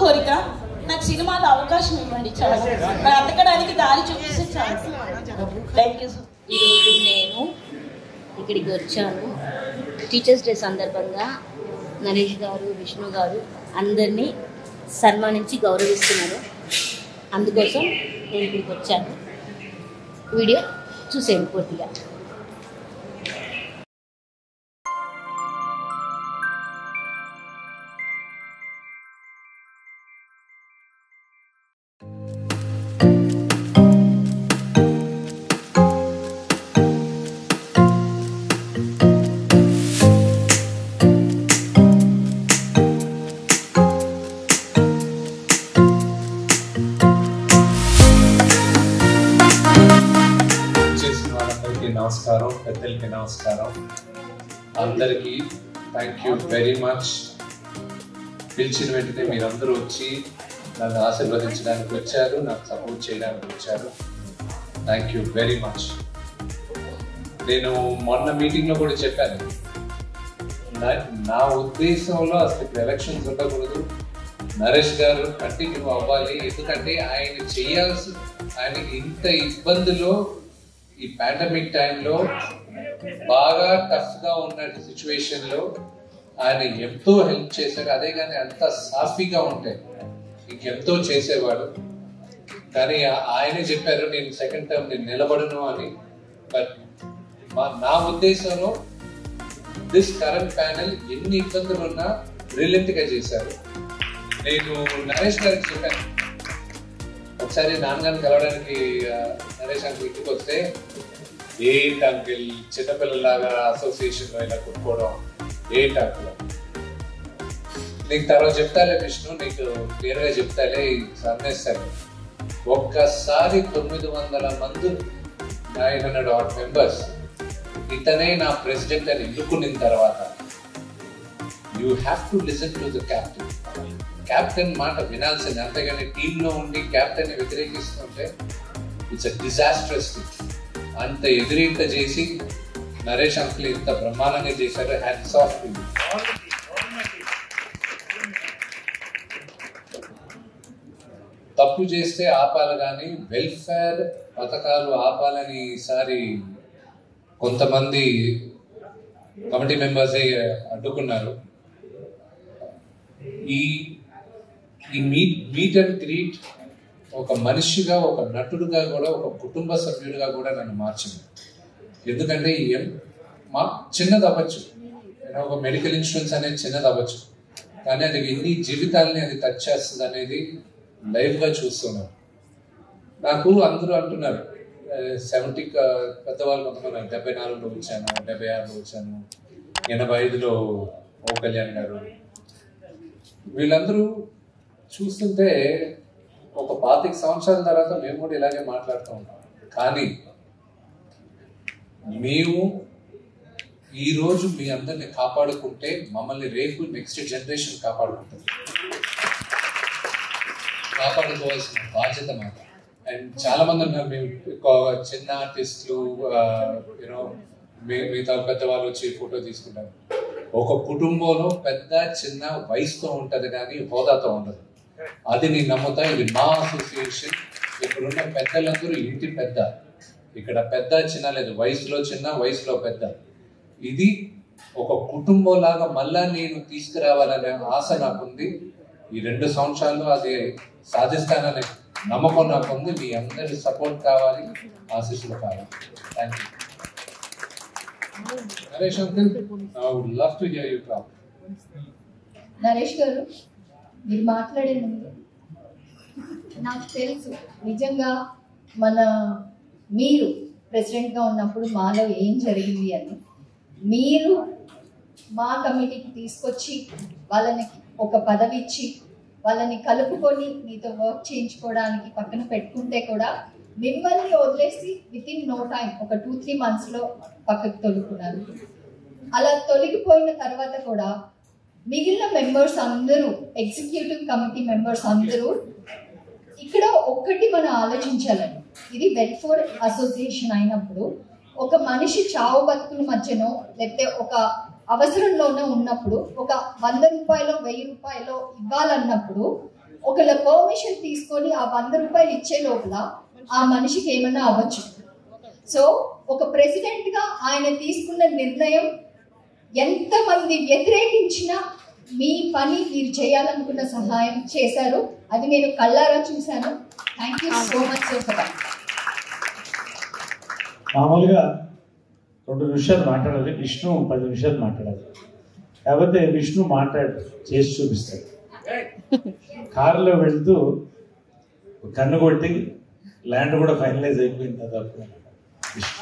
కోరిక నాకు సినిమాలో అవకాశం ఇవ్వండి చాలు బ్రతకడానికి దారి చూపిస్తే చాలు థ్యాంక్ యూ ఈరోజు నేను ఇక్కడికి వచ్చాను టీచర్స్ డే సందర్భంగా నరేష్ గారు విష్ణు గారు అందరినీ సన్మానించి గౌరవిస్తున్నారు అందుకోసం నేను ఇక్కడికి వచ్చాను వీడియో చూసేయండి పూర్తిగా చేసిన వాళ్ళందరికీ నమస్కారం పెద్దలకి నమస్కారం అందరికీ థ్యాంక్ యూ వెరీ మచ్ పిలిచిన వెంటనే మీరందరూ వచ్చి నన్ను ఆశీర్వదించడానికి వచ్చారు నాకు సపోర్ట్ చేయడానికి వచ్చారు థ్యాంక్ యూ వెరీ మచ్ నేను మొన్న మీటింగ్లో కూడా చెప్పాను నా- నా ఉద్దేశంలో అసలు ఇప్పుడు ఎలక్షన్స్ ఉండకూడదు నరేష్ గారు కంటిన్యూ అవ్వాలి ఎందుకంటే ఆయన చేయాల్సి ఆయనకి ఇంత ఇబ్బందిలో ఈ పాండమిక్ టైంలో బాగా టఫ్ గా ఉన్న సిచ్యువేషన్ లో ఆయన ఎంతో హెల్ప్ చేశాడు అదే కానీ అంత సాఫీగా ఉంటే ఇంకెంతో చేసేవాడు కానీ ఆ- ఆయనే చెప్పారు నేను సెకండ్ టర్మ్ నేను నిలబడను అని బట్ మా- నా ఉద్దేశంలో దిస్ కరెంట్ ప్యానెల్ ఎన్ని ఇబ్బందులు ఉన్నా బ్రిలియంట్ గా చేశారు నేను నరేష్ గారికి చెప్పాను ఒకసారి నాన్నగారిని కలవడానికి ఆ, నరేష్ అంకుల్ ఇంటికి వస్తే ఏంటి అంకిల్ చిన్నపిల్లలాగా అసోసియేషన్ లో ఇలా కొట్టుకోవడం ఏంటి అంకుల్ నీకు తర్వాత చెప్తాలే విష్ణు నీకు క్లియర్ గా చెప్తాలే సన్నేస్తాను ఒక్కసారి తొమ్మిది వందల మంది నైన్ హండ్రెడ్ ఆట్ మెంబర్స్ ఇతనే నా ప్రెసిడెంట్ అని ఎన్నుకున్న తర్వాత you have to listen to the captain captain మాట వినాల్సింది అంతేగాని టీంలో ఉండి క్యాప్టెన్ వ్యతిరేకిస్తుంటే ఇట్స్ అ డిజాస్ట్రస్ అంత ఎదురింత చేసి నరేష్ అంకుల్ ఇంత బ్రహ్మాండంగా చేశారు హ్యాట్స్ ఆఫ్ తప్పు చేస్తే ఆపాలి కానీ వెల్ఫేర్ పథకాలు ఆపాలని ఈసారి కొంతమంది కమిటీ మెంబర్సే అడ్డుకున్నారు ఈ ఈ మీట్ మీట్ అండ్ గ్రీట్ ఒక మనిషిగా ఒక నటుడుగా కూడా ఒక కుటుంబ సభ్యుడిగా కూడా నన్ను మార్చింది ఎందుకంటే ఈ ఎం- మా చిన్నది అవ్వచ్చు ఏదో ఒక మెడికల్ ఇన్సూరెన్స్ అనేది చిన్నది అవ్వచ్చు కానీ అది ఎన్ని జీవితాలని అది టచ్ చేస్తుంది అనేది లైవ్ గా చూస్తున్నాను నాకు అందరూ అంటున్నారు సెవెంటీ పెద్దవాళ్ళు కొంతమంది డెబ్బై నాలుగులో వచ్చాను డెబ్బై ఆరులో వచ్చాను ఎనభై ఐదులో ఓ కళ్యాణ్ గారు వీళ్ళందరూ చూస్తుంటే ఒక పాతిక సంవత్సరాల తర్వాత మేము కూడా ఇలాగే మాట్లాడుతూ ఉంటాం కానీ మేము ఈ రోజు మీ అందరిని కాపాడుకుంటే మమ్మల్ని రేపు నెక్స్ట్ జనరేషన్ కాపాడుకుంటుంది కాపాడుకోవాల్సిన బాధ్యత మాకు అండ్ చాలా మంది ఉన్నారు మేము ఒక చిన్న ఆర్టిస్టులు యూనో మిగతా పెద్దవాళ్ళు వచ్చి ఫోటో తీసుకుంటారు ఒక కుటుంబంలో పెద్ద చిన్న వయసుతో ఉంటది కానీ హోదాతో ఉండదు అది నేను నమ్ముతా ఇది మా అసోసియేషన్ ఇక్కడున్న పెద్దలందరూ ఇంటి పెద్ద ఇక్కడ పెద్ద చిన్న లేదు వయసులో చిన్న వయసులో పెద్ద ఇది ఒక కుటుంబం లాగా మళ్ళా నేను తీసుకురావాలనే ఆశ నాకుంది ఈ రెండు సంవత్సరాల్లో అది సాధిస్తాననే నమ్మకం నాకు ఉంది మీ అందరి సపోర్ట్ కావాలి ఆశీస్సులు కావాలి thank you Naresh uncle I would love to hear you talk Naresh garu మీరు మాట్లాడే ముందు నాకు తెలుసు నిజంగా మన మీరు ప్రెసిడెంట్గా ఉన్నప్పుడు మాలో ఏం జరిగింది అని మీరు మా కమిటీకి తీసుకొచ్చి వాళ్ళని ఒక పదవి ఇచ్చి వాళ్ళని కలుపుకొని మీతో వర్క్ చేయించుకోవడానికి పక్కన పెట్టుకుంటే కూడా మిమ్మల్ని వదిలేసి విత్ ఇన్ నో టైం ఒక టూ త్రీ మంత్స్లో పక్కకు తొలుకున్నారు అలా తొలగిపోయిన తర్వాత కూడా మిగిలిన మెంబర్స్ అందరూ ఎగ్జిక్యూటివ్ కమిటీ మెంబర్స్ అందరూ ఇక్కడ ఒక్కటి మనం ఆలోచించాలండి ఇది వెల్ఫేర్ అసోసియేషన్ అయినప్పుడు ఒక మనిషి చావు బతుకుల మధ్యనో లేకపోతే ఒక అవసరంలోనే ఉన్నప్పుడు ఒక వంద రూపాయలు వెయ్యి రూపాయలు ఇవ్వాలన్నప్పుడు ఒకళ్ళ పర్మిషన్ తీసుకొని ఆ వంద రూపాయలు ఇచ్చే లోపల ఆ మనిషికి ఏమన్నా అవ్వచ్చు సో ఒక ప్రెసిడెంట్ గా ఆయన తీసుకున్న నిర్ణయం ఎంతమంది వ్యతిరేకించినా మీ పని మీరు చేయాలనుకున్న సహాయం చేశారు అది నేను కళ్ళారా చూశాను thank you so much for that మామూలుగా రెండు నిమిషాలు మాట్లాడాలి విష్ణు పది నిమిషాలు మాట్లాడాలి కాకపోతే విష్ణు మాట్లాడు చేసి చూపిస్తాడు కారులో వెళ్తూ కన్ను కొట్టి ల్యాండ్ కూడా ఫైనలైజ్ అయిపోయింది దాదాపు విష్ణు.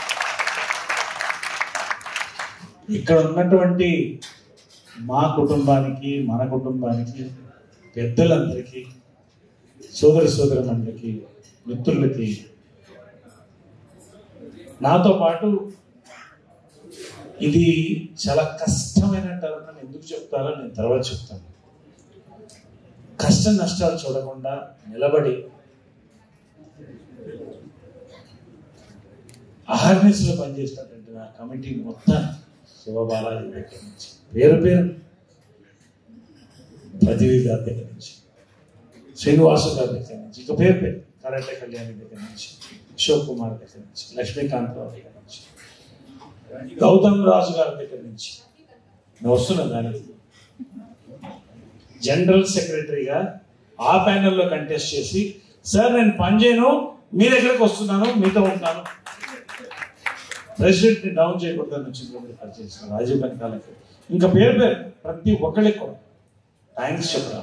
ఇక్కడ ఉన్నటువంటి మా కుటుంబానికి మన కుటుంబానికి పెద్దలందరికీ సోదర సోదరులందరికీ మిత్రులకి నాతో పాటు ఇది చాలా కష్టమైన టర్మ్ అని ఎందుకు చెప్తారో నేను తర్వాత చెప్తాను కష్ట నష్టాలు చూడకుండా నిలబడి అహర్నిస్లో పనిచేసినటువంటి నా కమిటీ మొత్తం శివబాలాజీ దగ్గర నుంచి పేరు పేరు పృథివీ గారి దగ్గర నుంచి శ్రీనివాసు గారి దగ్గర నుంచి ఇక పేరు పేరు కరాటే కళ్యాణి దగ్గర నుంచి అశోక్ కుమార్ దగ్గర నుంచి లక్ష్మీకాంత్ రావు దగ్గర నుంచి గౌతమ్ రాజు గారి దగ్గర నుంచి నేను వస్తున్నా దానికి జనరల్ సెక్రటరీగా ఆ ప్యానెల్లో కంటెస్ట్ చేసి సార్ నేను పని చేయను మీ దగ్గరకు వస్తున్నాను మీతో ఉంటాను ప్రెసిడెంట్ ని డౌన్ చేయకూడదని వచ్చింది పరిచయం రాజీవ్ కనకాలకి ఇంకా పేరు పేరు ప్రతి ఒక్కరికి కూడా థ్యాంక్స్ చెప్పడం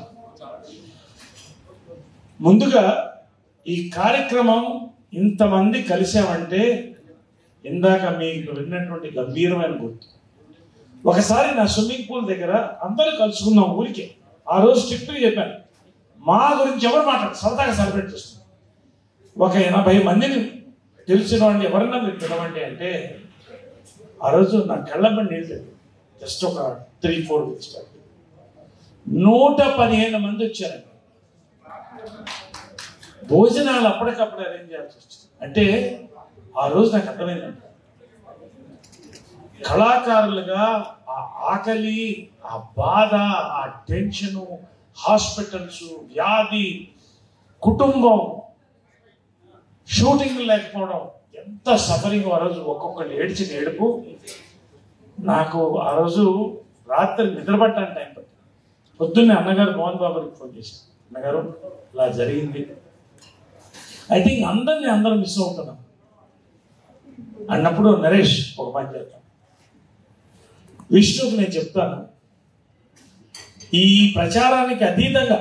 ముందుగా ఈ కార్యక్రమం ఇంతమంది కలిసామంటే ఇందాక మీకు విన్నటువంటి గంభీరమైన గుర్తు ఒకసారి నా స్విమ్మింగ్ పూల్ దగ్గర అందరూ కలుసుకున్నాం ఊరికే ఆ రోజు స్ట్రిక్ట్గా చెప్పాను మా గురించి ఎవరు మాట్లాడు సరదాగా సెలబ్రేట్ చేస్తున్నాం ఒక ఎనభై మందిని తెలిసిన వాడిని ఎవరన్నా మీరు పిలవండి అంటే ఆ రోజు నా కళ్ళబడి నీళ్ళు జస్ట్ ఒక త్రీ ఫోర్ వీక్స్ బ్యాక్ నూట పదిహేను మంది వచ్చారండి భోజనాలు అప్పటికప్పుడు అరేంజ్ చేయాల్సి వచ్చింది అంటే ఆ రోజు నాకు అర్థమైందండి కళాకారులుగా ఆ ఆకలి ఆ బాధ ఆ టెన్షను హాస్పిటల్స్ వ్యాధి కుటుంబం షూటింగ్ లేకపోవడం ఎంత సఫరింగ్ ఆ రోజు ఒక్కొక్కళ్ళు ఏడ్చిన ఏడుపు నాకు ఆ రోజు రాత్రి నిద్రపట్టడానికి టైం పట్టింది పొద్దున్నే అన్నగారు మోహన్ బాబుకి ఫోన్ చేశాను అన్నగారు ఇలా జరిగింది ఐ థింక్ అందరినీ అందరూ మిస్ అవుతున్నాం అన్నప్పుడు నరేష్ ఒక పని చేద్దాం విష్ణుకు నేను చెప్తాను ఈ ప్రచారానికి అతీతంగా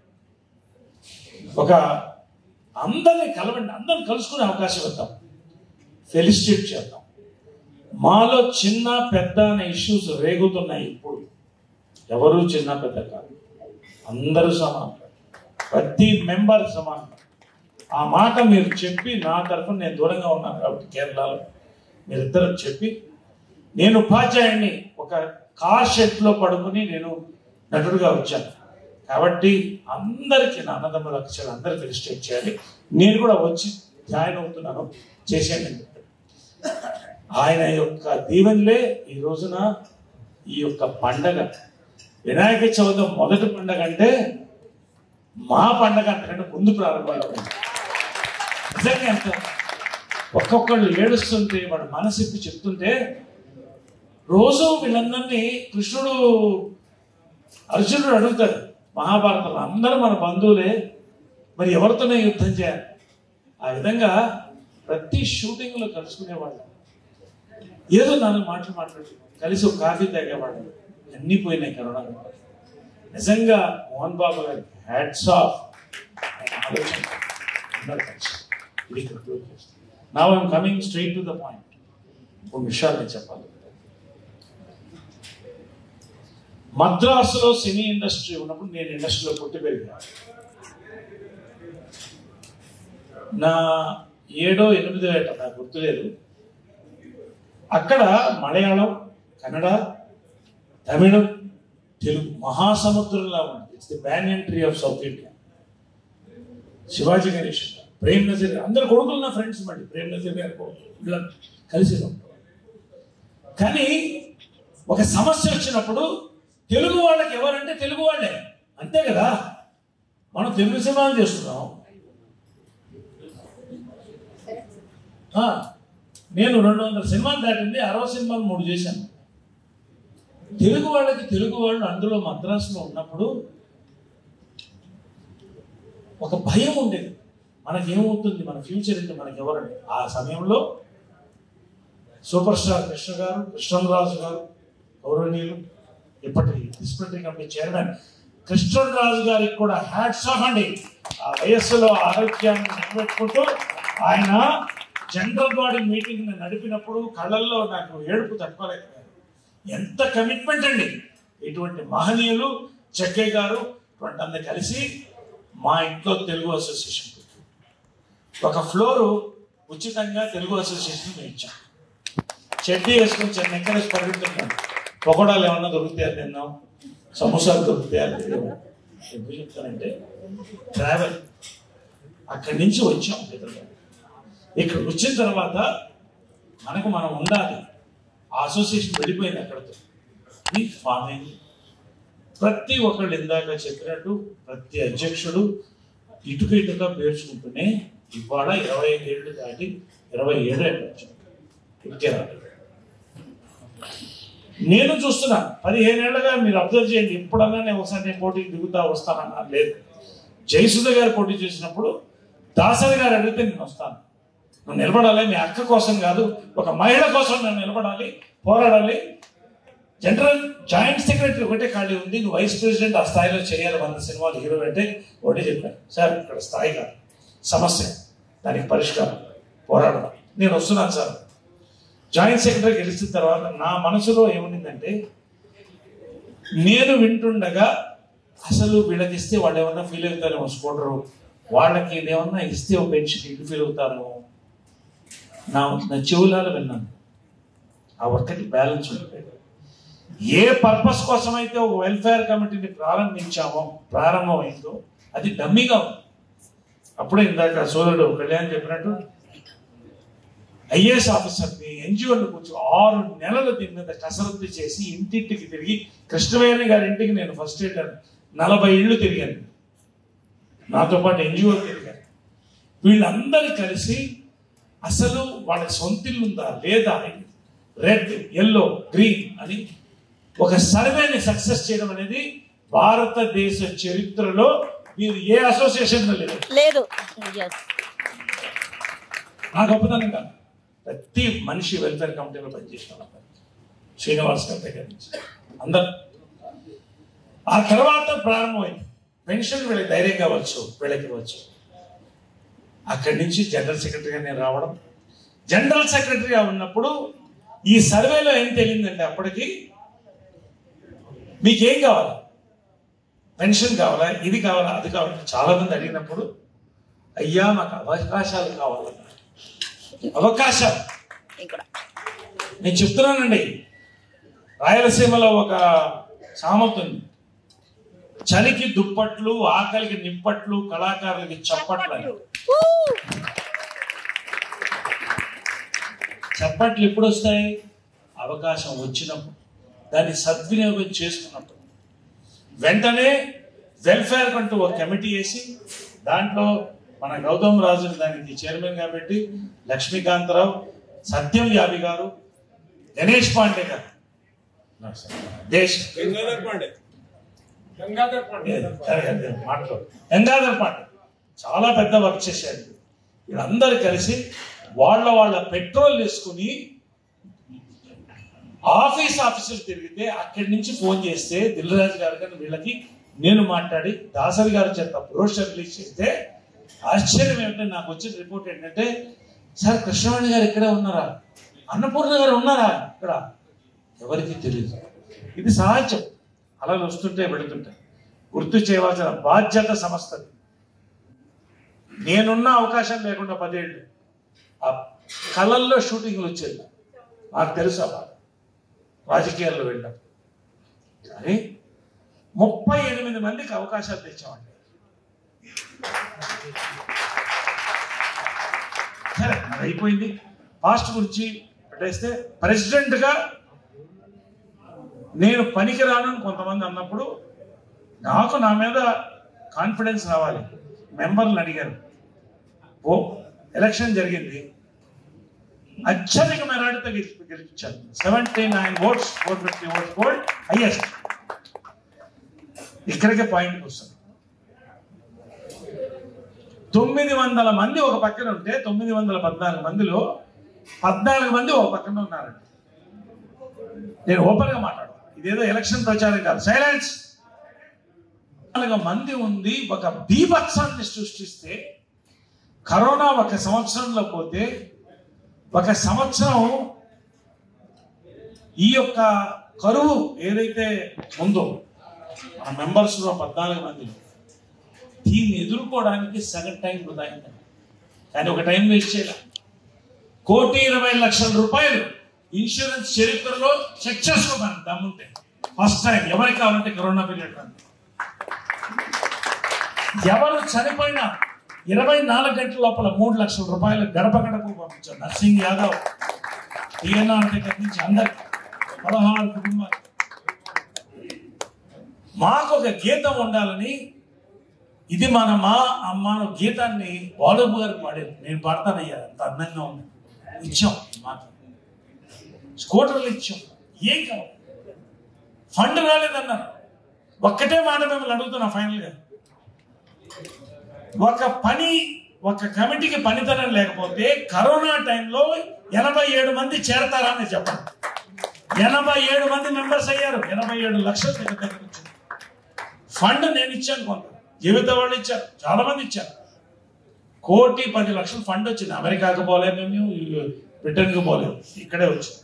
ఒక అందరినీ కలవండి అందరిని కలుసుకునే అవకాశం ఇద్దాం ఫెలిసిటేట్ చేద్దాం మాలో చిన్న పెద్ద అనే ఇష్యూస్ రేగుతున్నాయి ఇప్పుడు ఎవరు చిన్న పెద్ద కాదు అందరూ సమానం ప్రతి మెంబర్ సమానం ఆ మాట మీరు చెప్పి నా తరఫున నేను దూరంగా ఉన్నాను కాబట్టి కేరళలో మీరిద్దరు చెప్పి నేను ఉపాధ్యాయుడిని ఒక కార్ షెడ్లో పడుకుని నేను నటుడుగా వచ్చాను కాబట్టి అందరికీ నా అన్నదమ్ముల అక్షరాలు అందరూ ఫెలిసిటేట్ చేయాలి నేను కూడా వచ్చి జాయిన్ అవుతున్నాను చేసేయండి అని చెప్పాడు. ఆయన యొక్క దీవెనలే ఈ రోజున ఈ యొక్క పండగ వినాయక చవితి మొదటి పండగ అంటే మా పండగ అంతకంటే ముందు ప్రారంభమైపోయింది నిజంగా ఎంత ఒక్కొక్కళ్ళు ఏడుస్తుంటే వాడు మనసిప్పి చెప్తుంటే రోజు వీళ్ళందరినీ కృష్ణుడు అర్జునుడు అడుగుతాడు మహాభారతంలో అందరూ మన బంధువులే మరి ఎవరితోనే యుద్ధం చేయాలి ఆ విధంగా ప్రతి షూటింగ్లో కలుసుకునేవాళ్ళు ఏదో నాలుగు మాటలు మాట్లాడు కలిసి ఒక కాఫీ తాగేవాళ్ళు అన్నీ పోయినాయి కరోనా వల్ల. నిజంగా మోహన్ బాబు గారికి హ్యాట్స్ ఆఫ్ ఆలోచన అందరూ కలిసి ఇది conclude చేస్తాం నా I'm coming straight to the point ఒక విషయాలు నేను చెప్పాలి మద్రాసులో సినీ ఇండస్ట్రీ ఉన్నప్పుడు నేను ఇండస్ట్రీలో పుట్టి పెరిగాను నా ఏడో ఎనిమిదో ఏట నాకు గుర్తులేదు అక్కడ మలయాళం కన్నడ తమిళం తెలుగు మహాసముద్రంలా ఉంది it's the banyan tree of South India Shivaji Ganesh Prem Nazir garu అందరు కొడుకులు నా ఫ్రెండ్స్ మళ్ళీ ప్రేమ్ నజీర్ గారు కొడుకులు వీళ్ళంతా కలిసి ఉంటాం కానీ ఒక సమస్య వచ్చినప్పుడు తెలుగు వాళ్ళకి ఎవరంటే తెలుగు వాళ్ళే అంతే కదా మనం తెలుగు సినిమాలు చేస్తున్నాం ఆ, నేను రెండు వందల సినిమాలు దాటింది అరవై సినిమాలు మూడు చేశాను తెలుగు వాళ్ళకి తెలుగు వాళ్ళు అందులో మద్రాసులో ఉన్నప్పుడు ఒక భయం ఉండేది మనకేమవుతుంది మన ఫ్యూచర్ ఏంటి మనకి ఎవరండి ఆ సమయంలో సూపర్ స్టార్ కృష్ణ గారు కృష్ణరాజు గారు గౌరవనీయులు ఇప్పటి డిస్ప్లినరీ కమిటీ చైర్మన్ కృష్ణరాజు గారికి కూడా హ్యాట్స్ ఆఫ్ అండి ఆ వయస్సులో ఆరోగ్యాన్ని నిలబెట్టుకుంటూ ఆయన జనరల్ బాడీ మీటింగ్ నడిపినప్పుడు కళ్ళల్లో నాకు ఏడుపు తట్టుకోలేకపోయాను ఎంత కమిట్మెంట్ అండి ఇటువంటి మహనీయులు చెక్కయ్య గారు ఇటువంటి అందరు కలిసి మా ఇంట్లో తెలుగు అసోసియేషన్ పెట్టారు. ఒక ఫ్లోరు ఉచితంగా తెలుగు అసోసియేషన్ మేము ఇచ్చాం చెడ్డీ వేసుకుని చిన్న ఎక్కడేసి పరిగెత్తున్నాం పొగడాలు ఏమన్నా దొరుకుతాయా తిన్నాం సమోసాలు దొరుకుతాయా లేవు. ఎందుకు చెప్తానంటే ట్రావెల్ అక్కడి నుంచి వచ్చాం పెద్దలు ఇక్కడ వచ్చిన తర్వాత మనకు మనం ఉండాలి ఆ అసోసియేషన్ వెళ్ళిపోయింది అక్కడితో ఇది ఫామ్ అయింది ప్రతి ఒక్కళ్ళు ఇందాక చెప్పినట్టు ప్రతి అధ్యక్షుడు ఇటుక ఇటుక పేర్చుకుంటూనే ఇవాళ ఇరవై ఐదు ఏళ్ళు దాటి ఇరవై ఏడు ఏళ్ళు ఇటుకే రాలేదు నేను చూస్తున్నా పదిహేనేళ్లుగా మీరు అబ్జర్వ్ చేయండి ఎప్పుడన్నా నేను ఒకసారి నేను పోటీకి దిగుతా వస్తానన్నా లేదు జయసుధ గారు పోటీ చేసినప్పుడు దాసరి గారు అడిగితే నేను వస్తాను నువ్వు నిలబడాలి మీ అక్క కోసం కాదు ఒక మహిళ కోసం నేను నిలబడాలి పోరాడాలి జనరల్ జాయింట్ సెక్రటరీ ఒకటే ఖాళీ ఉంది నువ్వు వైస్ ప్రెసిడెంట్ ఆ స్థాయిలో చేయాలి వంద సినిమాలు హీరో అంటే ఒకటే చెప్పాను సార్ ఇక్కడ స్థాయి కాదు సమస్య దానికి పరిష్కారం పోరాడదాం నేను వస్తున్నాను సార్ జాయింట్ సెక్రటరీ గెలిచిన తర్వాత నా మనసులో ఏముండిందంటే నేను వింటుండగా అసలు వీళ్ళకి ఇస్తే వాళ్ళు ఏమన్నా ఫీల్ అవుతారేమో స్కూటరు వాళ్ళకి ఇదేమన్నా ఇస్తే ఒక పెన్షన్ ఇల్లు ఫీల్ అవుతారేమో నా నా చెవులాలు విన్నాను ఆ ఒక్కటి బ్యాలెన్స్ ఉండిపోయింది ఏ పర్పస్ కోసం అయితే ఒక వెల్ఫేర్ కమిటీని ప్రారంభించామో ప్రారంభమైందో అది డమ్మీగా ఉంది అప్పుడే ఇందాక సోదరుడు కళ్యాణ్ చెప్పినట్టు ఐఏఎస్ ఆఫీసర్ని ఎన్జిఓని కూర్చో ఆరు నెలలు దీని మీద కసరత్తు చేసి ఇంటింటికి తిరిగి కృష్ణవేణి గారి ఇంటికి నేను ఫస్ట్ వెళ్ళాను నలభై ఇళ్ళు తిరిగాను నాతో పాటు ఎన్జిఓ తిరిగాను వీళ్ళందరూ కలిసి అసలు వాళ్ళకి సొంతిల్లు ఉందా లేదా రెడ్ ఎల్లో గ్రీన్ అని ఒక సర్వేని సక్సెస్ చేయడం అనేది భారతదేశ చరిత్రలో మీరు ఏ అసోసియేషన్ లేదు లేదు ఎస్ నా గొప్పతనం కాదు ప్రతి మనిషి వెల్ఫేర్ కమిటీలో పనిచేసిన వాళ్ళు. శ్రీనివాస్ గారి దగ్గర నుంచి అందరు ఆ తర్వాత ప్రారంభమైంది పెన్షన్ వీళ్ళకి ధైర్యం కావచ్చు వీళ్ళకి ఇవ్వచ్చు అక్కడి నుంచి జనరల్ సెక్రటరీగా నేను రావడం జనరల్ సెక్రటరీగా ఉన్నప్పుడు ఈ సర్వేలో ఏం తెలియదంటే అప్పటికి మీకేం కావాలి పెన్షన్ కావాలా ఇది కావాలా అది కావాలా చాలా మంది అడిగినప్పుడు అయ్యా మాకు అవకాశాలు కావాలన్నారు అవకాశాలు ఇక్కడ నేను చెప్తున్నానండి రాయలసీమలో ఒక సామెత ఉంది చలికి దుప్పట్లు ఆకలికి నిప్పట్లు కళాకారులకి చప్పట్లు అని చప్పట్లు ఎప్పుడు వస్తాయి అవకాశం వచ్చినప్పుడు దాన్ని సద్వినియోగం చేసుకున్నప్పుడు వెంటనే వెల్ఫేర్ కంటూ ఒక కమిటీ వేసి దాంట్లో మన గౌతమ్ రాజు దానికి చైర్మన్ గా పెట్టి లక్ష్మీకాంతరావు సత్యం యాబి గారు గణేష్ పాండే గారు దేశ్ గంగాధర్ పాండే గంగాధర్ పాండే మాటలు గంగాధర్ పాండే చాలా పెద్ద వర్క్ చేశారు వీళ్ళందరూ కలిసి వాళ్ళ వాళ్ళ పెట్రోల్ వేసుకుని ఆఫీస్ ఆఫీసులు తిరిగితే అక్కడి నుంచి ఫోన్ చేస్తే దిల్రాజు గారు కానీ వీళ్ళకి నేను మాట్లాడి దాసరి గారి చేత బ్రోషర్ రిలీజ్ చేస్తే ఆశ్చర్యం ఏమిటంటే నాకు వచ్చిన రిపోర్ట్ ఏంటంటే సార్ కృష్ణవాణి గారు ఇక్కడే ఉన్నారా అన్నపూర్ణ గారు ఉన్నారా ఇక్కడ ఎవరికి తెలియదు ఇది సహజం అలలు వస్తుంటే వెళుతుంటాయి గుర్తు చేయవలసిన బాధ్యత సంస్థది నేనున్న అవకాశం లేకుండా పదేళ్ళు ఆ కళల్లో షూటింగ్లు వచ్చేది నాకు తెలుసు ఆ బాధ. రాజకీయాల్లో వెళ్ళాం కానీ ముప్పై ఎనిమిది మందికి అవకాశాలు తెచ్చామండి సరే అది అయిపోయింది పాస్ట్ గురించి పెట్టేస్తే ప్రెసిడెంట్గా నేను పనికిరాను అని కొంతమంది అన్నప్పుడు నాకు నా మీద కాన్ఫిడెన్స్ రావాలి మెంబర్లు అడిగారు ఓ ఎలక్షన్ జరిగింది అత్యధిక మెరాడితో గెలిపి గెలిపించారు seventy nine votes four fifty votes gold highest ఇక్కడికే పాయింట్కి వస్తుంది తొమ్మిది వందల మంది ఒక పక్కన ఉంటే తొమ్మిది వందల పద్నాలుగు మందిలో పద్నాలుగు మంది ఒక పక్కన ఉన్నారండి నేను ఓపెన్ గా మాట్లాడు ఇదేదో ఎలక్షన్ ప్రచారం కాదు సైలెన్స్ నాలుగు మంది ఉంది ఒక బీభత్సాన్ని సృష్టిస్తే కరోనా ఒక సంవత్సరంలో పోతే ఒక సంవత్సరం ఈ యొక్క కరువు ఏదైతే ఉందో మన మెంబర్స్ లో పద్నాలుగు మందిలో దీన్ని ఎదుర్కోవడానికి సగం టైం వృధా అయిందండి కానీ ఒక టైం వేస్ట్ చేయాలి కోటి ఇరవై లక్షల రూపాయలు ఇన్సూరెన్స్ చరిత్రలో చెక్ చేసుకోమని దమ్ముంటే ఫస్ట్ టైం ఎవరికి కావాలంటే కరోనా పీరియడ్ అండి ఎవరు చనిపోయినా ఇరవై నాలుగు గంటల లోపల మూడు లక్షల రూపాయలు గడప గడపకు పంపించారు నర్సింగ్ యాదవ్ టీఎన్ఆర్ దగ్గర నుంచి అందరికి పదహారు కుటుంబాలు మాకు ఒక గీతం ఉండాలని ఇది మన మా అమ్మ అనే గీతాన్ని బాలబాబు గారికి పాడారు నేను పాడతానయ్యా అంత అందంగా ఉంది ఇచ్చాం ఈ మాట స్కూటర్లు ఇచ్చాం ఏం కావాలి ఫండ్ రాలేదన్నారు ఒక్కటే మాట మిమ్మల్ని అడుగుతున్నా ఫైనల్ గా ఒక పని ఒక కమిటీకి పనితనం లేకపోతే కరోనా టైంలో ఎనభై ఏడు మంది చేరతారా అని చెప్పండి ఎనభై ఏడు మంది మెంబర్స్ అయ్యారు ఎనభై ఏడు లక్షల దగ్గర దగ్గర వచ్చింది ఫండ్ నేను ఇచ్చాను కొంత జీవిత వాళ్ళు ఇచ్చారు చాలా మంది ఇచ్చారు కోటి పది లక్షలు ఫండ్ వచ్చింది అమెరికాకు పోలేదు మేము బ్రిటన్కి పోలేదు ఇక్కడే వచ్చింది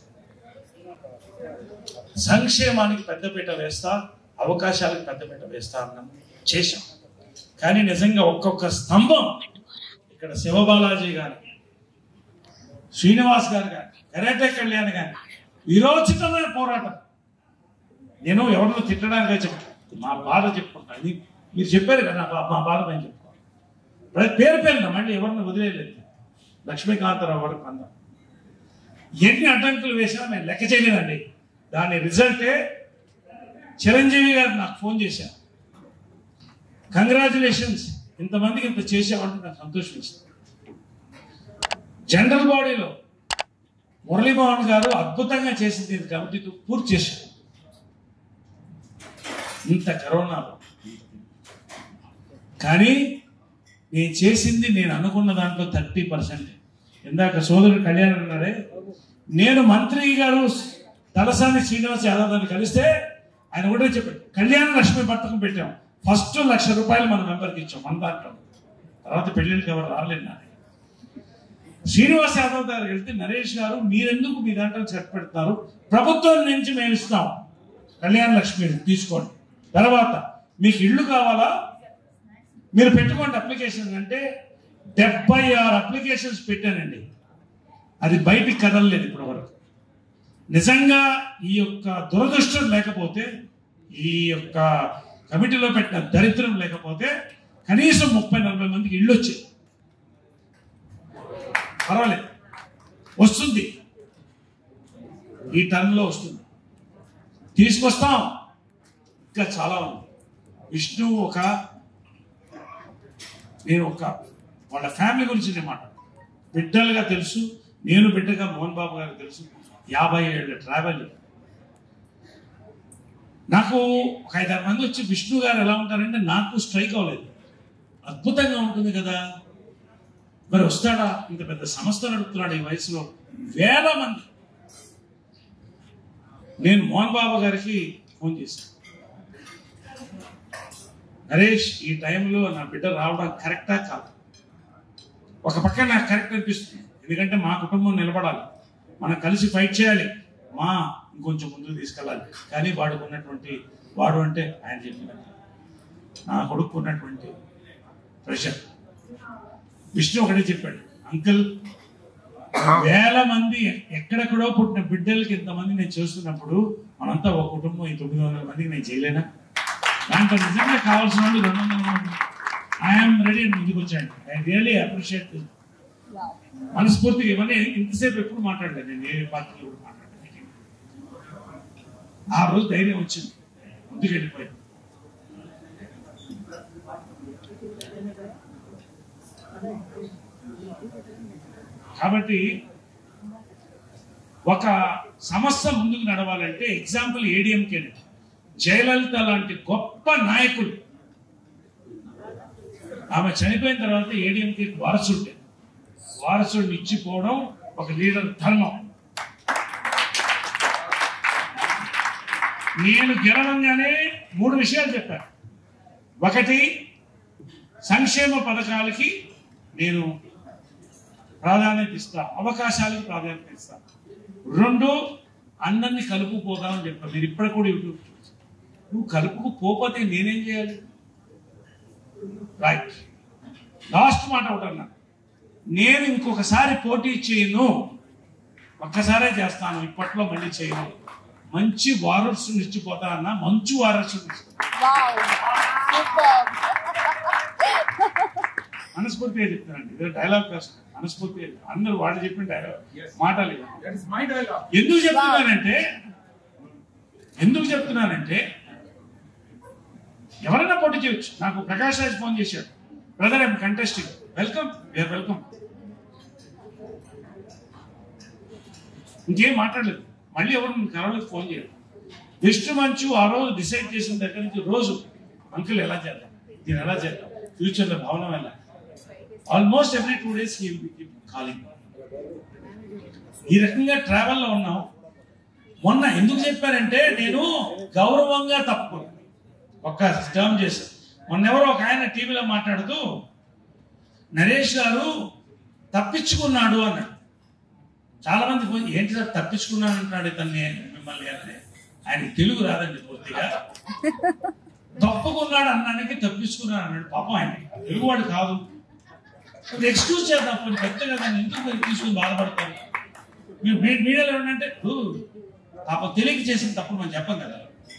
సంక్షేమానికి పెద్దపీట వేస్తా అవకాశాలకు పెద్దపీట వేస్తా అన్నాం చేశాం కానీ నిజంగా ఒక్కొక్క స్తంభం ఇక్కడ శివబాలాజీ గారు శ్రీనివాస్ గారు కానీ కరాటే కళ్యాణ్ కానీ విరోచితమైన పోరాటం నేను ఎవరినో తిట్టడానికి చెప్పు మా బాధ చెప్పుకుంటా ఇది మీరు చెప్పారు కదా మా- మా బాధ మేము చెప్పుకోవాలి ప్రతి పేరు పేరున మళ్ళీ ఎవరిని వదిలేదు లక్ష్మీకాంతరావు వరకు అందరం ఎన్ని అడ్డంకులు వేసినా నేను లెక్క చేయలేదండి దాని రిజల్టే చిరంజీవి గారు నాకు ఫోన్ చేశారు కంగ్రాచులేషన్స్ ఇంతమందికి ఇంత చేసామంటే నాకు సంతోషం ఇస్తుంది జనరల్ బాడీలో మురళీమోహన్ గారు అద్భుతంగా చేసింది ఇది కమిటీతో పూర్తి చేశారు ఇంత కరోనాలో కానీ నేను చేసింది నేను అనుకున్న దాంట్లో థర్టీ పర్సెంట్ ఇందాక సోదరుడు కళ్యాణ్ అన్నాడే నేను మంత్రి గారు తలసాని శ్రీనివాస్ యాదవ్ గారిని కలిస్తే ఆయన ఒకటే చెప్పాడు కళ్యాణ లక్ష్మి పథకం పెట్టాం ఫస్ట్ లక్ష రూపాయలు మన మెంబర్కి ఇచ్చాం మన దాంట్లో తర్వాత పెళ్లిళ్ళకి ఎవరు రాలేదు నాకు శ్రీనివాస్ యాదవ్ గారికి వెళ్తే నరేష్ గారు మీరెందుకు మీ దాంట్లో చెక్ పెడతారు ప్రభుత్వం నుంచి మేము ఇస్తాం కళ్యాణ లక్ష్మి తీసుకోండి తర్వాత మీకు ఇల్లు కావాలా మీరు పెట్టుకోండి అప్లికేషన్ అంటే డెబ్బై ఆరు అప్లికేషన్స్ పెట్టానండి అది బయటికి కదలలేదు ఇప్పటి వరకు నిజంగా ఈ యొక్క దురదృష్టం లేకపోతే ఈ యొక్క కమిటీలో పెట్టిన దరిద్రం లేకపోతే కనీసం ముప్పై నలభై మందికి ఇళ్ళు వచ్చాయి పర్వాలేదు వస్తుంది ఈ టర్మ్లో వస్తుంది తీసుకొస్తాం ఇంకా చాలా ఉంది విష్ణు ఒక నేను ఒక వాళ్ళ ఫ్యామిలీ గురించి నేను మాట బిడ్డలుగా తెలుసు నేను బిడ్డగా మోహన్ బాబు గారికి తెలుసు యాభై ఏళ్ళ ట్రావెల్ నాకు ఒక ఐదారు మంది వచ్చి విష్ణు గారు ఎలా ఉంటారంటే నాకు స్ట్రైక్ అవ్వలేదు అద్భుతంగా ఉంటుంది కదా మరి వస్తాడా ఇంత పెద్ద సంస్థ నడుపుతున్నాడు ఈ వయసులో వేల మంది నేను మోహన్ బాబు గారికి ఫోన్ చేశాను నరేష్ ఈ టైంలో నా బిడ్డ రావడం కరెక్టా కాదు ఒక పక్క నాకు కరెక్ట్ అనిపిస్తుంది ఎందుకంటే మా కుటుంబం నిలబడాలి మనం కలిసి ఫైట్ చేయాలి మా ఇంకొంచెం ముందుకు తీసుకెళ్ళాలి కానీ వాడికి ఉన్నటువంటి వాడు అంటే ఆయన చెప్పినట్టు నా కొడుకు ఉన్నటువంటి ప్రెషర్ విష్ణు ఒకటే చెప్పాడు అంకుల్ వేల మంది ఎక్కడెక్కడో పుట్టిన బిడ్డలకి ఇంతమంది నేను చేస్తున్నప్పుడు మనంతా ఒక కుటుంబం ఈ తొమ్మిది వందల మందికి నేను చేయలేనా దాంట్లో నిజంగా కావాల్సిన వాళ్ళు రెండు వందల మంది ఐఎమ్ రెడీ అని ముందుకు వచ్చాను ఐ రియలీ అప్రిషియేట్ మనస్ఫూర్తిగా ఇవన్నీ ఇంతసేపు ఎప్పుడు మాట్లాడలేదు నేను ఏ పార్టీలో కూడా మాట్లాడలేదు ఆ రోజు ధైర్యం వచ్చింది ముందుకు వెళ్ళిపోయాను కాబట్టి ఒక సంస్థ ముందుకు నడవాలంటే ఎగ్జాంపుల్ ఏడిఎంకే జయలలిత లాంటి గొప్ప నాయకులు ఆమె చనిపోయిన తర్వాత ఏడిఎంకే వారసుడే వారసుడిని ఇచ్చిపోవడం ఒక లీడర్ ధర్మం నేను గెలవంగానే మూడు విషయాలు చెప్పాను ఒకటి సంక్షేమ పథకాలకి నేను ప్రాధాన్యత ఇస్తా అవకాశాలకు ప్రాధాన్యత ఇస్తా రెండు అందరినీ కలుపుకుపోదామని చెప్పాను మీరు ఇప్పటికి కూడా యూట్యూబ్ చూసి నువ్వు కలుపుకు పోతే నేనేం చేయాలి రైట్ లాస్ట్ మాట ఒకటి అన్నా నేను ఇంకొకసారి పోటీ చేయను ఒక్కసారే చేస్తాను ఇప్పట్లో మళ్ళీ చేయను మంచి వారసుని ఇచ్చిపోతా అన్న మంచు వారసుని మనస్ఫూర్తిగా చెప్తానండి ఇది డైలాగ్ కాస్ట్ మనస్ఫూర్తిగా అందరూ వాళ్ళు చెప్పిన డైలాగ్ మాటలు ఇవి. That is my dialogue. ఎందుకు చెప్తున్నానంటే ఎందుకు చెప్తున్నానంటే ఎవరైనా పోటీ చేయొచ్చు నాకు ప్రకాష్ రాజ్ ఫోన్ చేశాడు brother I'm contesting welcome where welcome ఇంకేం మాట్లాడలేదు మళ్ళీ ఎవరు నన్ను కలవలేదు ఫోన్ చేయలేదు విష్ణు మంచు ఆ రోజు డిసైడ్ చేసిన దగ్గర నుంచి రోజు అంకుల్ ఎలా చేద్దాం దీన్ని ఎలా చేద్దాం ఫ్యూచర్లో భవనం ఎలా almost every two days calling ఈ రకంగా ట్రావెల్లో ఉన్నాం మొన్న ఎందుకు చెప్పారంటే నేను గౌరవంగా తప్పు ఒక్క టర్మ్ చేశాను మొన్న ఎవరో ఒక ఆయన టీవీలో మాట్లాడుతూ నరేష్ గారు తప్పించుకున్నాడు అన్నాడు చాలా మంది పోయి ఏంటి సార్ తప్పించుకున్నాను అంటున్నాడు ఇతన్ని మిమ్మల్ని అంటే ఆయన తెలుగు రాదండి పూర్తిగా తప్పుకున్నాడు అన్నానికి తప్పించుకున్నాడు అన్నాడు పాపం ఆయన తెలుగువాడు కాదు ఎక్స్క్యూజ్ చేద్దాం కొన్ని పెద్దగా దాన్ని ఎందుకు మీరు తీసుకుని బాధపడతారు మీరు మీ- మీడియాలో ఏంటంటే పాపం తెలియక చేసిన తప్పుడు మనం చెప్పం కదా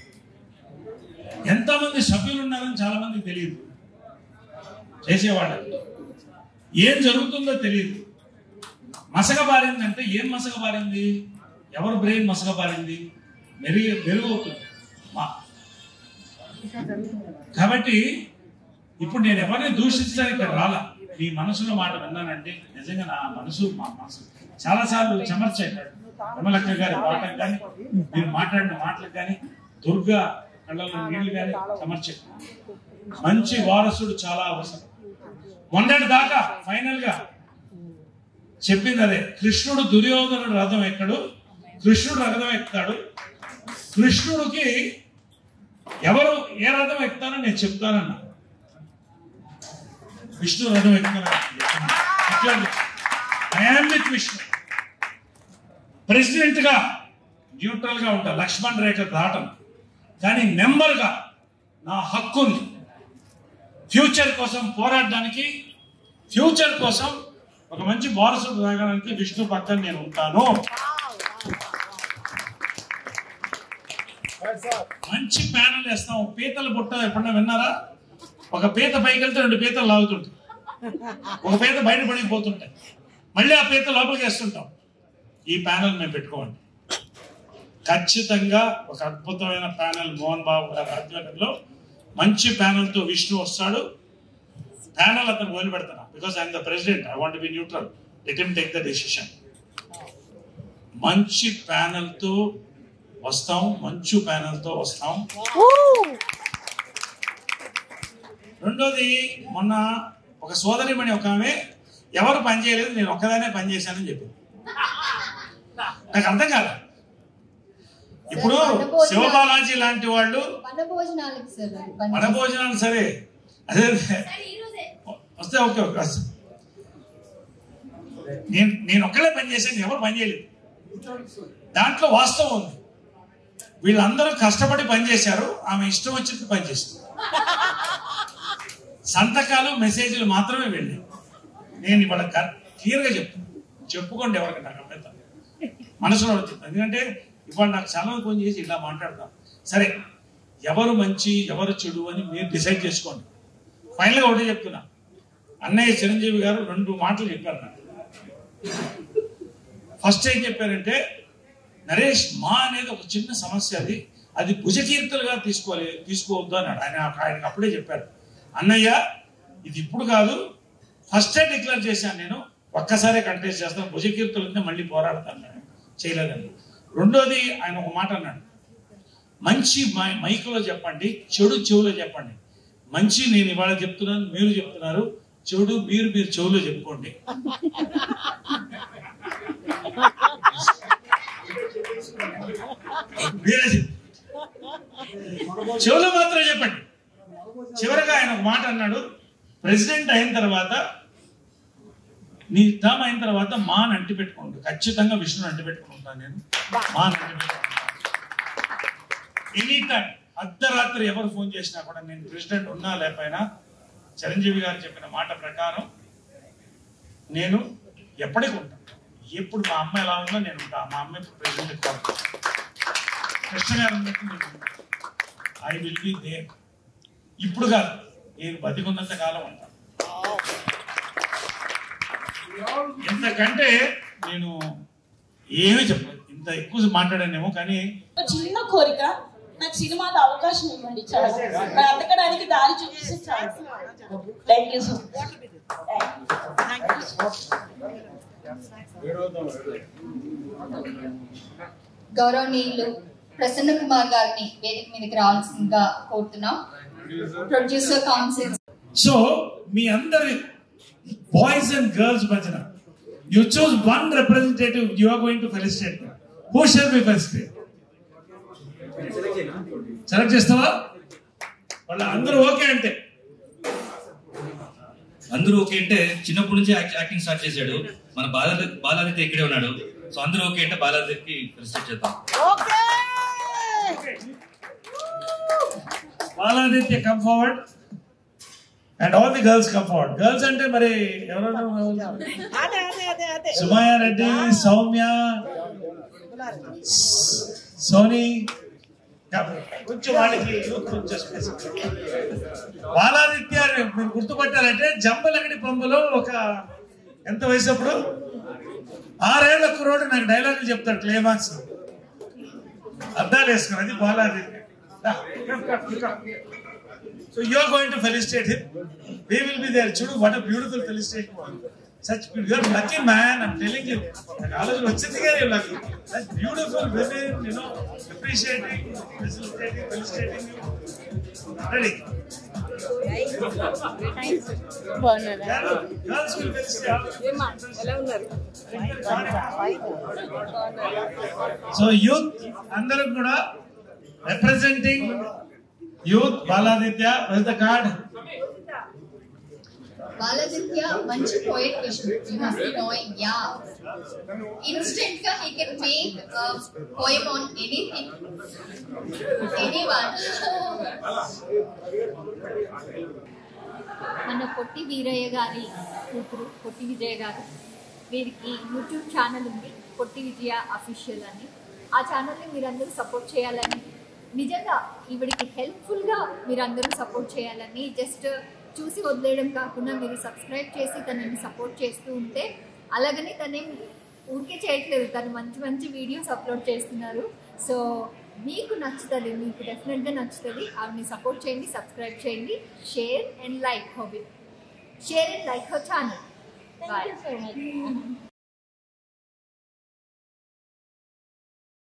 ఎంతమంది సభ్యులు ఉన్నారని చాలా మందికి తెలియదు చేసేవాళ్ళు ఏం జరుగుతుందో తెలియదు మసకబారిందంటే ఏం మసకబారింది ఎవరు బ్రెయిన్ మసకబారింది మెరుగు మెరుగవుతుంది మా కాబట్టి ఇప్పుడు నేను ఎవరిని దూషించడానికి ఇక్కడ రాలా మీ మనసులో మాట విన్నానంటే నిజంగా నా మనసు మా మనసు చాలాసార్లు చెమర్చాడు విమలక్క గారి పాటకు కానీ మీరు మాట్లాడిన మాటలకు కానీ దుర్గా కళ్ళలో నీళ్లు కానీ చెమర్చాడు మంచి వారసుడు చాలా అవసరం మొన్నటి దాకా ఫైనల్ గా చెప్పింది అదే కృష్ణుడు దుర్యోధనుడు రథం ఎక్కడు కృష్ణుడు రథం ఎక్కుతాడు కృష్ణుడికి ఎవరు ఏ రథం ఎక్కుతారో నేను చెప్తానన్నా విష్ణు రథం ఎక్కుతాను ఐఎమ్ విత్ విష్ణు ప్రెసిడెంట్ గా న్యూట్రల్ గా ఉంటా లక్ష్మణ్ రేఖ దాటం కానీ నెంబర్ గా నా హక్కుని ఫ్యూచర్ కోసం పోరాడడానికి ఫ్యూచర్ కోసం ఒక మంచి వారసుడు రాగడానికి విష్ణు పక్కన నేను ఉంటాను Right, sir. మంచి ప్యానల్ వేస్తాం పీతల బుట్ట ఎప్పుడన్నా విన్నారా ఒక పీత పైకి వెళ్తే రెండు పీతలు లాగుతుంటాయి ఒక పీత బయట పడిపోతుంటాయి మళ్ళీ ఆ పీత లోపలికి వేస్తుంటాం ఈ ప్యానల్ మేము పెట్టుకోండి ఖచ్చితంగా ఒక అద్భుతమైన ప్యానల్ మోహన్ బాబు గారి ఆధ్వర్యంలో మంచి ప్యానల్ తో విష్ణు వస్తాడు ప్యానల్ అతను వదిలిపెడతాను because I'm the president I want be neutral let him take the decision మంచి ప్యానల్ తో వస్తాం మంచు ప్యానల్ తో వస్తాం రెండోది మొన్న ఒక సోదరిమణి ఒక ఆమె ఎవరు పని చేయలేదు నేను ఒక్కదానే పని చేశానని చెప్పింది నాకు అర్థం కాదు ఇప్పుడు శివబాలాజీ లాంటి వాళ్ళు వన భోజనాలకు సార్ అది పని మన భోజనాలు సరే అదే వస్తే ఓకే ఓకే వస్తా. నేను నేను ఒక్కడే పని చేశాను ఎవరు పని చేయలేదు దాంట్లో వాస్తవం ఉంది వీళ్ళందరూ కష్టపడి పని చేశారు ఆమె ఇష్టం వచ్చింది పని చేసింది సంతకాలు మెసేజ్లు మాత్రమే వెళ్ళి నేను ఇవాళ క్లియర్గా చెప్తాను చెప్పుకోండి ఎవరికి నాకు అభ్యంతరం మనసులో వచ్చింది ఎందుకంటే ఇవాళ నాకు చాలా మంది ఫోన్ చేసి ఇలా మాట్లాడతాం సరే ఎవరు మంచి ఎవరు చెడు అని మీరు డిసైడ్ చేసుకోండి ఫైనల్గా ఒకటే చెప్తున్నా అన్నయ్య చిరంజీవి గారు రెండు మాటలు చెప్పారు నాకు ఫస్ట్ ఏం చెప్పారంటే నరేష్ మా అనేది ఒక చిన్న సమస్య అది అది భుజకీర్తలుగా తీసుకోవాలి తీసుకోవద్దు అన్నాడు ఆయన ఆయనకు అప్పుడే చెప్పారు అన్నయ్య ఇది ఇప్పుడు కాదు ఫస్టే డిక్లేర్ చేశాను నేను ఒక్కసారి కంటెస్ట్ చేస్తాను భుజకీర్తులు ఉంటే మళ్ళీ పోరాడతాను నేను చేయలేదని రెండోది ఆయన ఒక మాట అన్నాడు మంచి మై- మైకులో చెప్పండి చెడు చెవులో చెప్పండి మంచి నేను ఇవాళ చెప్తున్నాను మీరు చెప్తున్నారు చెడు మీరు మీరు చెవులో చెప్పుకోండి మీరే చెప్పు. చెవులో మాత్రం చెప్పండి చివరగా ఆయన ఒక మాట అన్నాడు ప్రెసిడెంట్ అయిన తర్వాత నీ టర్మ్ అయిన తర్వాత మాన్ అంటి పెట్టుకోండి ఖచ్చితంగా విష్ణుని అంటి పెట్టుకుంటాను నేను మాన్ అంటి పెట్టుకుంటాను ఎనీ టైం అర్ధరాత్రి ఎవరు ఫోన్ చేసినా కూడా నేను ప్రెసిడెంట్ ఉన్నా లేకపోయినా చిరంజీవి గారు చెప్పిన మాట ప్రకారం నేను ఎప్పటికి ఉంటాను ఎప్పుడు మా అమ్మ ఎలా ఉందో నేను ఉంటా మా అమ్మ ఇప్పుడు ప్రెసిడెంట్ కాదు కృష్ణ గారు ఉన్నట్టు నేను ఐ విల్ బి దేర్ ఇప్పుడు కాదు నేను బతికున్నంత కాలం ఉంటాను ఇంతకంటే నేను ఏమీ చెప్పలేదు ఇంత ఎక్కువ మాట్లాడానేమో కానీ ఒక చిన్న కోరిక నాకు సినిమాలో అవకాశం ఇవ్వండి చాలు నాకు అతకడానికి దారి చూపిస్తే చాలు థ్యాంక్ యూ సో గౌరవనీయులు ప్రసన్న కుమార్ గారిని వేదిక మీదకి రావాల్సిందిగా కోరుతున్నాం ప్రొడ్యూసర్ కౌన్సిల్ సో మీ అందరి బాయ్స్ అండ్ గర్ల్స్ మధ్యన you choose one representative you are going to felicitate who shall be felicitate select చేస్తావా వాళ్ళ అందరూ ఓకే అంటే అందరూ ఓకే అంటే చిన్నప్పటి నుంచి యాక్- యాక్టింగ్ స్టార్ట్ చేశాడు మన బాల బాలాదిత్య ఇక్కడే ఉన్నాడు సో అందరూ ఓకే అంటే బాలాదిత్యకి ఫెలిసిటేట్ చేద్దాం Baladitya come forward and all the girls come forward girls అంటే మరి ఎవరైనా సుమయ రెడ్డి సౌమ్య సోనీ కొంచెం వాళ్ళకి కొంచెం space ఇవ్వండి. బాలాదిత్య మీరు గుర్తుపట్టారంటే జంబలగడి పంబులో ఒక ఎంత వయసు అప్పుడు ఆరేళ్ల కురోడు నాకు డైలాగులు చెప్తాడు క్లైమాక్స్ అద్దాలు వేసుకుని అది Baladitya so you are going to felicitate him we will be there చూడు what a beautiful felicitation such you are lucky man i'm telling you నాకు ఆలోచన వచ్చింది కానీ you're lucky such beautiful women you know appreciating facilitating felicitating you ready girls will felicitate so youth అందరూ కూడా representing youth Baladitya the card Baladitya మంచి poet Vishnu you must be knowing ya instant గా he can make poem on anything anyone మన పొట్టి వీరయ్య గారి కూతురు పొట్టి విజయ గారు వీరికి YouTube channel ఉంది పొట్టి విజయ అఫీషియల్ అని ఆ ఛానల్ని మీరందరూ సపోర్ట్ చేయాలని నిజంగా ఈవిడికి హెల్ప్ఫుల్గా మీరందరూ సపోర్ట్ చేయాలని జస్ట్ చూసి వదిలేయడం కాకుండా మీరు సబ్స్క్రైబ్ చేసి తనని సపోర్ట్ చేస్తూ ఉంటే అలాగని తనేం ఊరికే చేయట్లేదు తను మంచి మంచి వీడియోస్ అప్లోడ్ చేస్తున్నారు సో మీకు నచ్చుతుంది మీకు డెఫినెట్గా నచ్చుతుంది ఆవిడని సపోర్ట్ చేయండి సబ్స్క్రైబ్ చేయండి షేర్ అండ్ లైక్ హోబీ షేర్ అండ్ లైక్ హో channel Thank you so much.